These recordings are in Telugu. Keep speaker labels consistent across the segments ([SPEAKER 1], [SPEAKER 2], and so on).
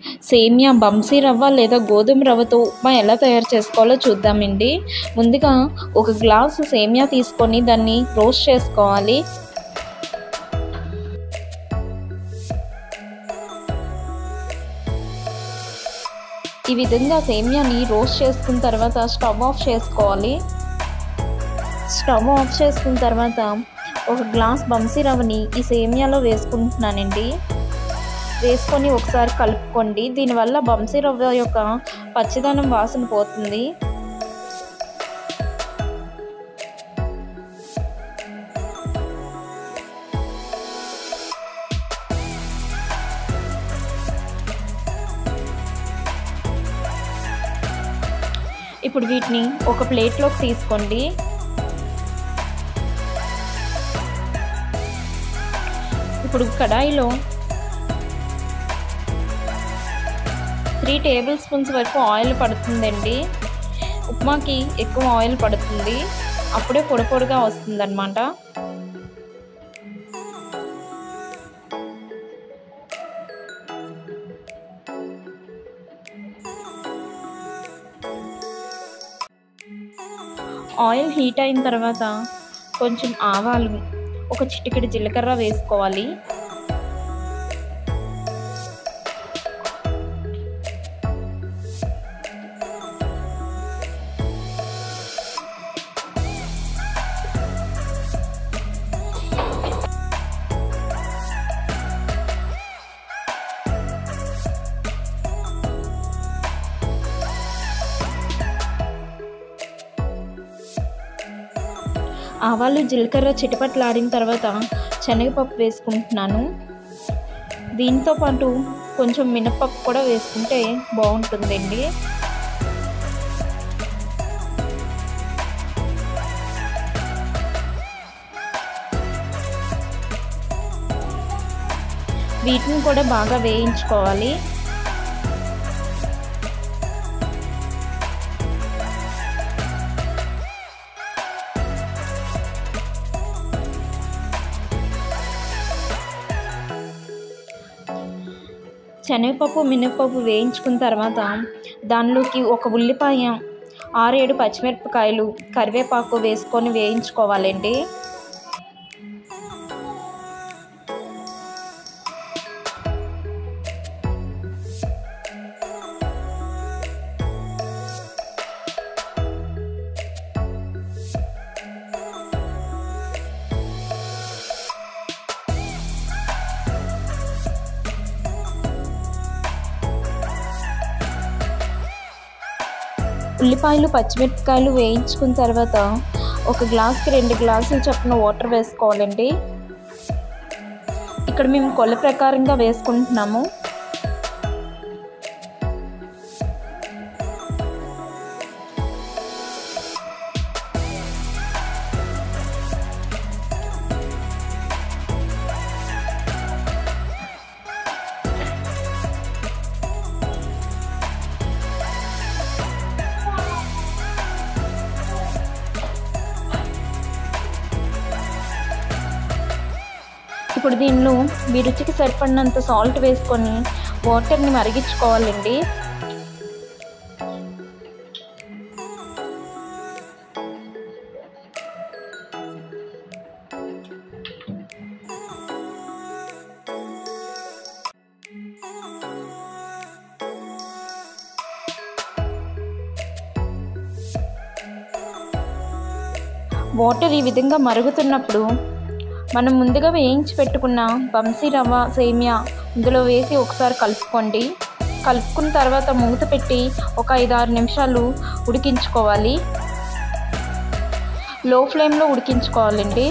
[SPEAKER 1] సేమియా బంసీ రవ్వ లేదా గోధుమ రవ్వతో ఉప్మా ఎలా తయారు చేసుకోవాలో చూద్దామండి ముందుగా ఒక గ్లాసు సేమియా తీసుకొని దాన్ని రోస్ట్ చేసుకోవాలి ఈ విధంగా సేమియాని రోస్ట్ చేసుకున్న తర్వాత స్టవ్ ఆఫ్ చేసుకోవాలి స్టవ్ ఆఫ్ చేసుకున్న తర్వాత ఒక గ్లాస్ బంసీ రవ్వని ఈ సేమియాలో వేసుకుంటున్నానండి వేసుకొని ఒకసారి కలుపుకోండి దీనివల్ల బంసీ రవ్వ యొక్క పచ్చిదనం వాసన పోతుంది ఇప్పుడు వీటిని ఒక ప్లేట్లోకి తీసుకోండి ఇప్పుడు కడాయిలో త్రీ టేబుల్ స్పూన్స్ వరకు ఆయిల్ పడుతుందండి ఉప్మాకి ఎక్కువ ఆయిల్ పడుతుంది అప్పుడే పొడి పొడిగా వస్తుందన్నమాట ఆయిల్ హీట్ అయిన తర్వాత కొంచెం ఆవాలు ఒక చిటికెడు జీలకర్ర వేసుకోవాలి ఆవాలు జీలకర్ర చిటపట్లాడిన తర్వాత శనగపప్పు వేసుకుంటున్నాను దీంతో పాటు కొంచెం మినపప్పు కూడా వేసుకుంటే బాగుంటుందండి వీటిని కూడా బాగా వేయించుకోవాలి శనగపప్పు మినపప్పు వేయించుకున్న తర్వాత దానిలోకి ఒక ఉల్లిపాయ ఆరేడు పచ్చిమిరపకాయలు కరివేపాకు వేసుకొని వేయించుకోవాలండి ఉల్లిపాయలు పచ్చిమిరపకాయలు వేయించుకున్న తర్వాత ఒక గ్లాస్కి రెండు గ్లాసులు చొప్పున వాటర్ వేసుకోవాలండి ఇక్కడ మేము కొల ప్రకారంగా వేసుకుంటున్నాము ఇప్పుడు దీనిలో మీ రుచికి సరిపడినంత సాల్ట్ వేసుకొని వాటర్ని మరిగించుకోవాలండి వాటర్ ఈ విధంగా మరుగుతున్నప్పుడు మనం ముందుగా వేయించి పెట్టుకున్న బంసీ రవ్వ సేమియా ఇందులో వేసి ఒకసారి కలుపుకోండి కలుపుకున్న తర్వాత మూత పెట్టి ఒక ఐదు ఆరు నిమిషాలు ఉడికించుకోవాలి లో ఫ్లేమ్లో ఉడికించుకోవాలండి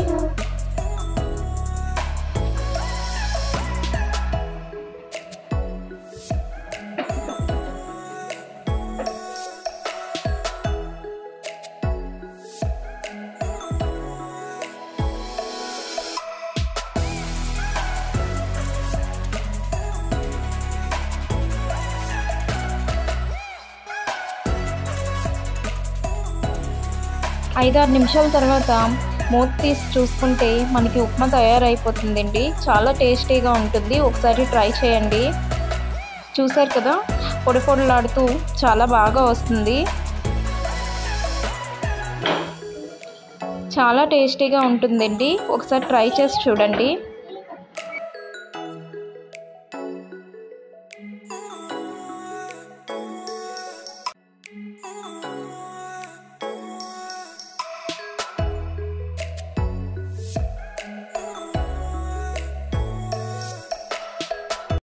[SPEAKER 1] ఐదారు నిమిషాల తర్వాత మూత తీసి చూసుకుంటే మనకి ఉప్మా తయారైపోతుందండి చాలా టేస్టీగా ఉంటుంది ఒకసారి ట్రై చేయండి చూసారు కదా పొడి పొడిలాడుతూ చాలా బాగా వస్తుంది చాలా టేస్టీగా ఉంటుందండి ఒకసారి ట్రై చేసి చూడండి